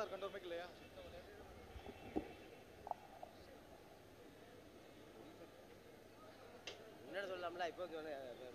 முன்னாடி சொல்லலாம்ல இப்போ வந்து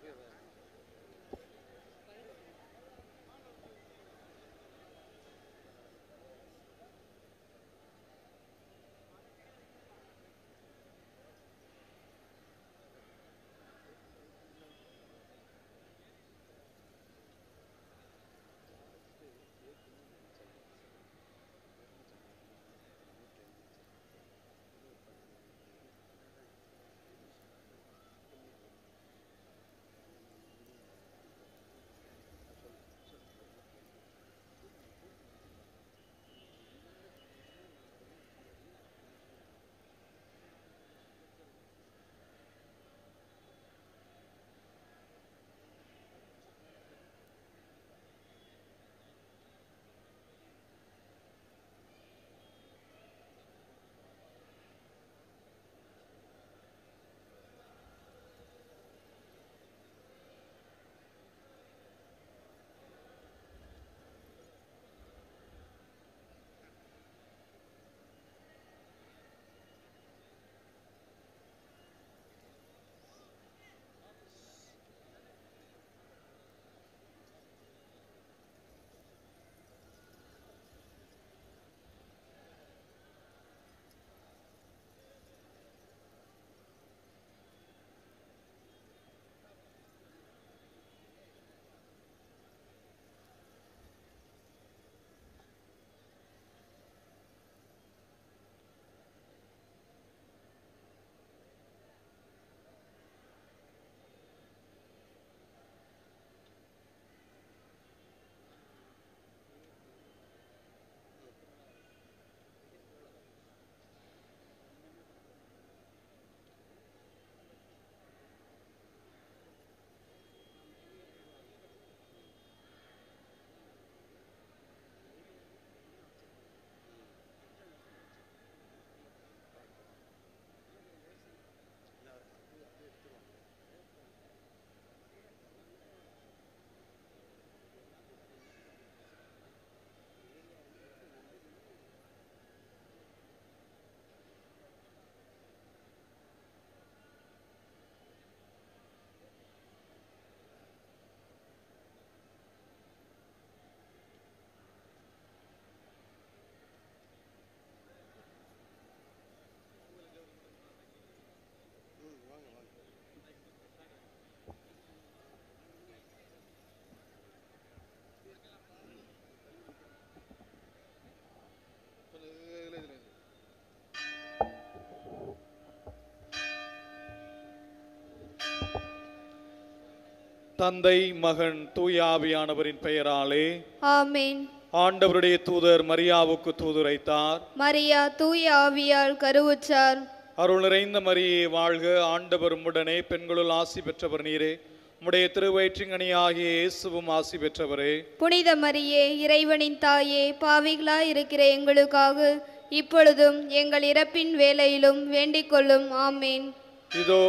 தந்தை மகன் தூயாவியானவரின் பெயராலே ஆமேன் ஆண்டவருடைய தூதர் மரியாவுக்கு தூதுரைத்தார் மரியா தூய ஆவியால் கருவுற்றார் அருள் நிறைந்த மரியே வாழ்க ஆண்டவர் உடனே பெண்களுள் ஆசி பெற்றவர் நீரே உம்முடைய திருவயிற்றிங்கனியாகிய இயேசுவும் ஆசி பெற்றவரே புனித மரியே இறைவனின் தாயே பாவிகளாய் இருக்கிற எங்களுக்காக இப்பொழுதும் எங்கள் இறப்பின் வேளையிலும் வேண்டிக் கொள்ளும் ஆமேன் இதோ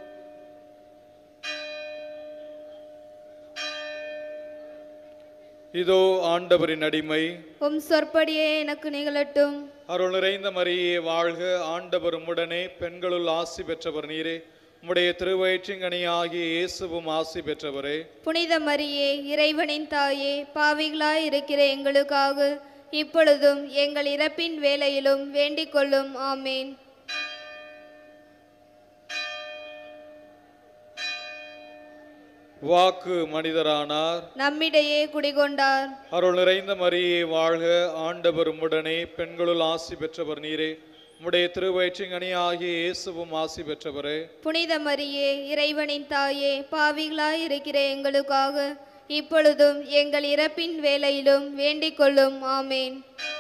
இதோ ஆண்டவரின் அடிமை உம் சொற்படியே எனக்கு நிகழட்டும் அருள் நிறைந்த மரியே வாழ்க ஆண்டவர் உடனே பெண்களுள் ஆசி பெற்றவர் நீரே உம்முடைய திருவயிற்றிங்கனியாகிய இயேசுவும் ஆசி பெற்றவரே புனித மரியே இறைவனின் தாயே பாவிகளாய் இருக்கிற எங்களுக்காக இப்பொழுதும் எங்கள் இறப்பின் வேளையிலும் வேண்டிக் கொள்ளும் ஆமேன் வாக்கு மனிதரானார் நம்மிடையே குடிகொண்டார் அருள் நிறைந்த மரியே வாழ்க ஆண்டவர் உடனே பெண்களுள் ஆசி பெற்றவர் நீரே உம்முடைய திருவயிற்றிங்கனியாகிய இயேசுவும் ஆசி பெற்றவரே புனித மரியே இறைவனின் தாயே பாவிகளாய் இருக்கிற எங்களுக்காக இப்பொழுதும் எங்கள் இறப்பின் வேளையிலும் வேண்டிக் கொள்ளும் ஆமேன்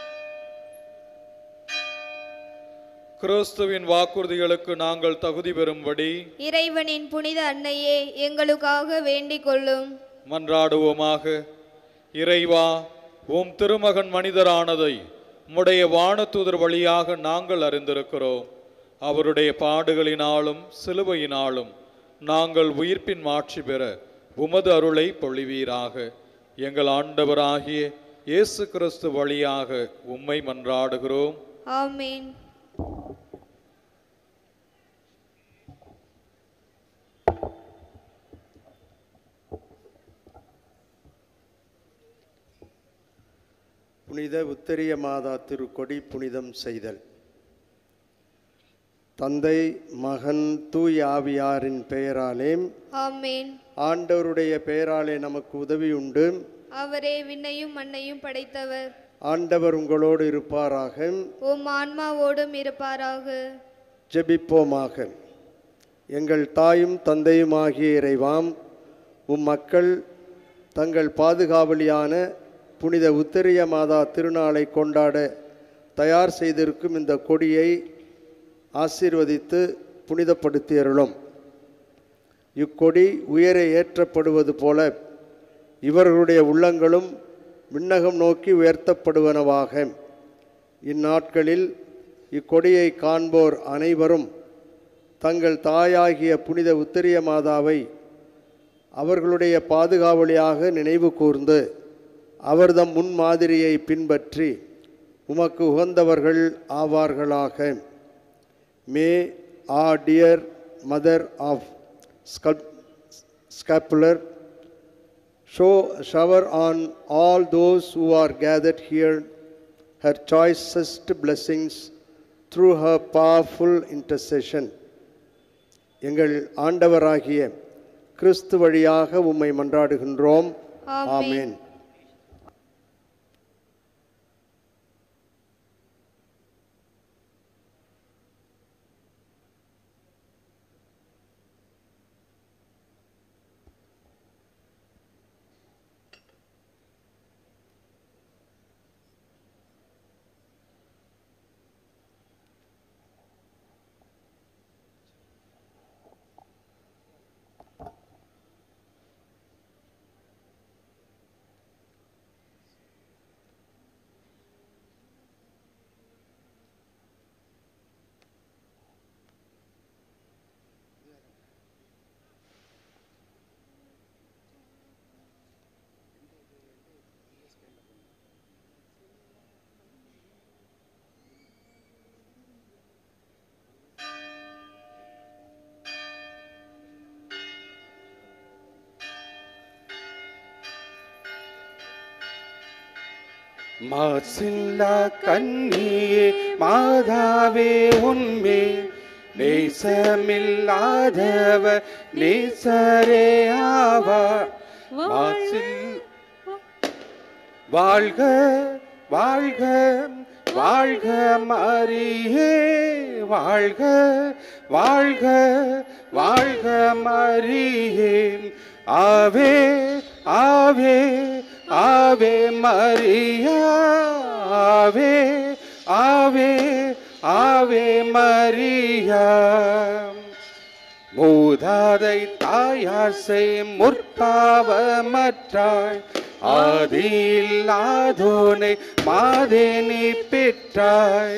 கிறிஸ்துவின் வாக்குறுதிகளுக்கு நாங்கள் தகுதி பெறும்படி இறைவனின் புனித அன்னையே எங்களுக்காக வேண்டிக் கொள்ளும் மன்றாடுவோமாக இறைவா உம் திருமகன் மனிதரானதை உம்முடைய வானதூதர் வழியாக நாங்கள் அறிந்திருக்கிறோம் அவருடைய பாடுகளினாலும் சிலுவையினாலும் நாங்கள் உயிர்ப்பின் மாட்சி பெற உமது அருளை பொழிவீராக எங்கள் ஆண்டவராகிய இயேசு கிறிஸ்து வழியாக உம்மை மன்றாடுகிறோம் ஆமேன் புனித உத்தரிய மாதா திருக்கொடி புனிதம் செய்தல் தந்தை மகன் தூய் ஆவியாரின் பெயராலே ஆமேன் ஆண்டவருடைய பெயராலே நமக்கு உதவி உண்டு அவரே விண்ணையும் மண்ணையும் படைத்தவர் ஆண்டவர் உங்களோடு இருப்பாராக உம் ஆன்மாவோடும் இருப்பாராக ஜெபிப்போமாக எங்கள் தாயும் தந்தையுமாகிய இறைவாம் உம் மக்கள் தங்கள் பாதுகாவலியான புனித உத்தரிய மாதா திருநாளை கொண்டாட தயார் செய்திருக்கும் இந்த கொடியை ஆசீர்வதித்து புனிதப்படுத்தியருளும் இக்கொடி உயர ஏற்றப்படுவது போல இவர்களுடைய உள்ளங்களும் விண்ணகம் நோக்கி உயர்த்தப்படுவனவாக இந்நாட்களில் இக்கொடியை காண்போர் அனைவரும் தங்கள் தாயாகிய புனித உத்தரிய மாதாவை அவர்களுடைய பாதுகாவலியாக நினைவு கூர்ந்து அவர்தம் முன்மாதிரியை பின்பற்றி உமக்கு உகந்தவர்கள் ஆவார்களாக மே ஆ டியர் மதர் ஆஃப் ஸ்கல் scapular show shower on all those who are gathered here her choicest blessings through her powerful intercession எங்கள் ஆண்டவராகிய கிறிஸ்து வழியாக உம்மை மன்றாடுகின்றோம் ஆமென். ஆமென் மாசில்லா கண்ணியே மாதாவே உண்மே நேசமில்லாதவ நேசரே ஆவா மாசில் வாழ்க வாழ்க வாழ்க மரியே வாழ்க வாழ்க வாழ்க மரியே ஆவே ஆவே ஆவே மரியா ஆவே ஆவே ஆவே மரியா மூதாதை தாயார் செய் முற்பாவமற்றாய் ஆதியில்லாதோனை மாதேனி பெற்றாய்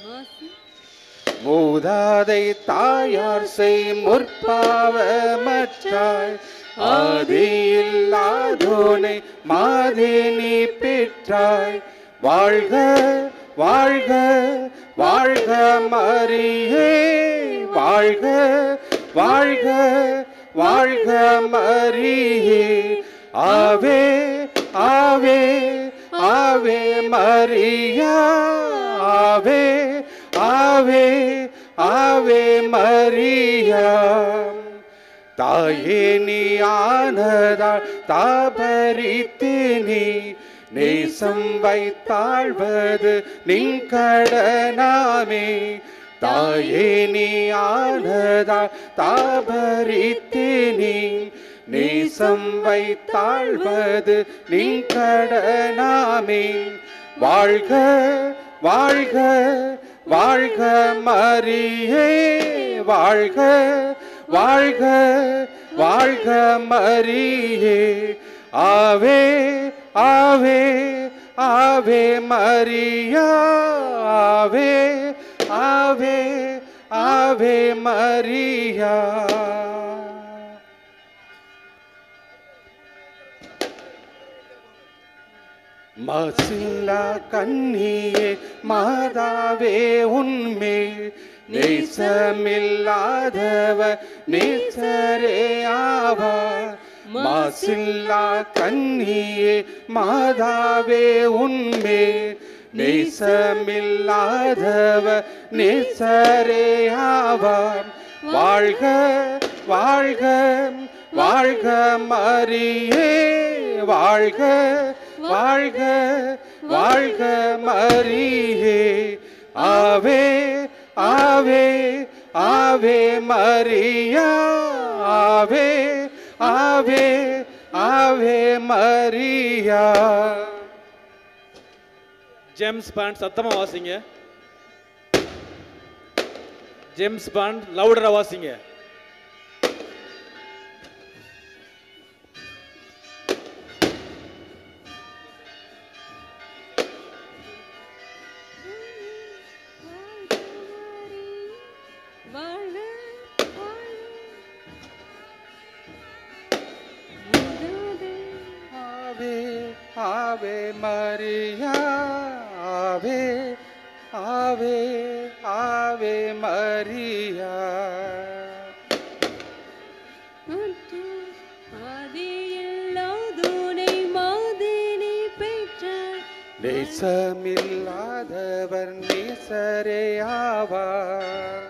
மூதாதை தாயார் செய் முற்பாவமற்றாய் ஆதியில்லாதோனை மாதேனி பெற்றாய் வாழ்க வாழ்க வாழ்க மரியே வாழ்க வாழ்க வாழ்க மரியே ஆவே ஆவே ஆவே மரியா ஆவே ஆவே ஆவே மரியா தாயே நீ ஆனதால் தாபரித்தேனே நேசம் வைத்தாழ்வது நின்கடனாமே தாயே நீ ஆனதால் தாபரித்தேனே நேசம் வைத்தாழ்வது நின்கடனாமே வாழ்க வாழ்க வாழ்க மரியே வாழ்க வாழ்க வாழ்க மரியே ஆவே ஆவே ஆவே மரியா ஆவே ஆவே ஆவே மரியா மாசில்லா கண்ணியே மாதாவே உன்மேல் நேசமில்லாதவர் நேசரே ஆவார் மாசில்லா கண்ணியே மாதாவே உன்மேல் நேசமில்லாதவர் நேசரே ஆவார் வாழ்க வாழ்க வாழ்க மரியே வாழ்க வாழ்க வாழ்க மரியே ஆவே ஆவே ஆவே மரியா ஆவே ஆவே ஆவே மரியா ஜேம்ஸ் பாண்ட் சத்தமா வாசிங்க ஜேம்ஸ் பாண்ட் லவுடரா வாசிங்க வாழ்க ஆவே ஆவே மரியா ஆவே ஆவே ஆவே மரியா ஆதியில்லாதோனை மாதினி பெற்றார் நேசமில்லாதவர் நேசரே ஆவார்